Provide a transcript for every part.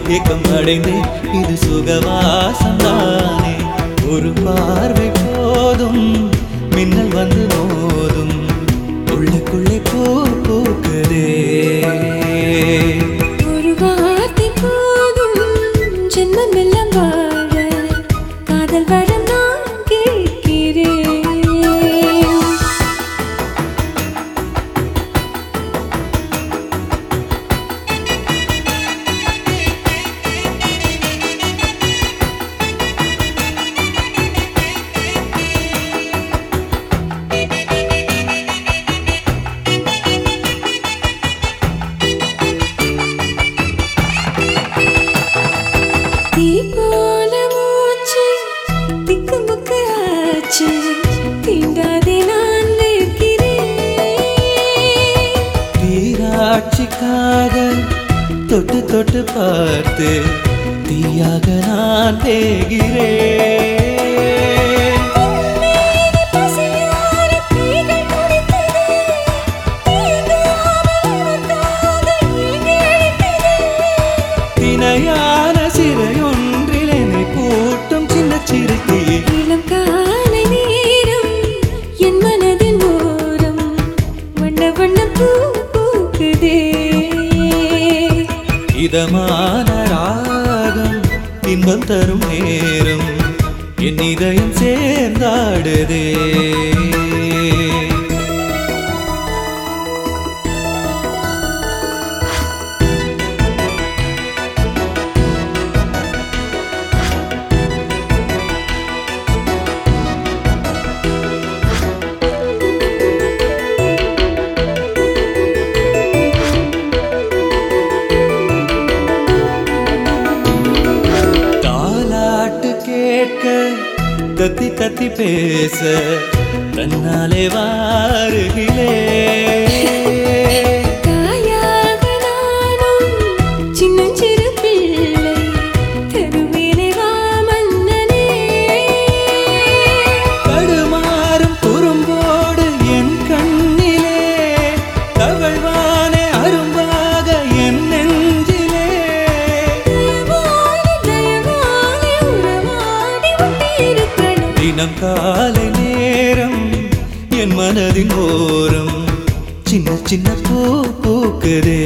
ஏக்கம் அடைந்தேன் இது சுகவாசம் தானே ஒரு பார்வை போதும் மின்னல் வந்து மோதும் உள்ளுக்குள்ளே பூ பூக்குதே ஒரு வார்த்தை போதும் ஜென்மம் எல்லாம் வாழ காதல் வரம் நான் கேட்கிறேன் தீ போல மூச்சு திக்குமுக்கு ஆச்சு தீண்டாதே நான் நிற்கிறேன் தீராட்சிக்காக தொட்டு தொட்டு பார்த்து தீயாக நான் தேகிறேன் பசியார கைகள் துடித்தது தீண்டாமல் உனக்காக ஏங்கெடுத்தது தினையான சிறையொன்றில் என்னை கூட்டும் சின்ன சிறுக்கியே இளம் காலை நேரம் என் மனதின் ஓரம் வண்ண வண்ண பூ பூக்குதே இதமான ராகம் இன்பம் தரும் நேரம் என் இதயம் சேர்ந்தாடுதே தாலாட்டு கேட்க தத்தி தத்தி பேச தன்னாலே வாருகிலே தாயாக நானும் சின்னஞ்சிறு பிள்ளை தெருவிலே வா மன்னனே தடுமாறும் குறும்போடு என் கண்ணிலே தவழ்வானே அரும்பாக என் நெஞ்சிலே தயவானே தயவானே உறவாடி ஒட்டியிருக்கணும் தினம் காலை நேரம் என் மனதின் ஓரம் சின்ன சின்ன பூ பூக்குதே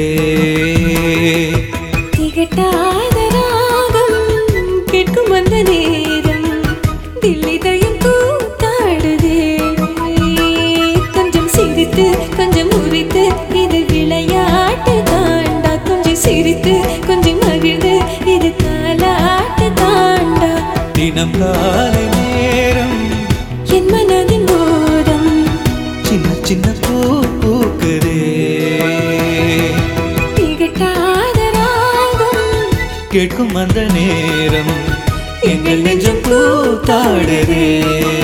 திகட்டாத ராகம் கேட்கும் அந்த நேரம் தில்லிதயம் கூத்தாடுதே கொஞ்சம் சிரித்து கொஞ்சம் முறித்து இது விளையாட்டு தாண்டா கொஞ்சம் சிரித்து கொஞ்சம் மகிழ்ந்து இது தாலாட்டு தாண்டா தினம் காலை நேரம் என் மனதின் ஓரம் சின்ன சின்ன பூ பூக்குதே திகட்டாத ராகம் கேட்கும் அந்த நேரம் எங்கள் நெஞ்சம் பூத்தாடுதே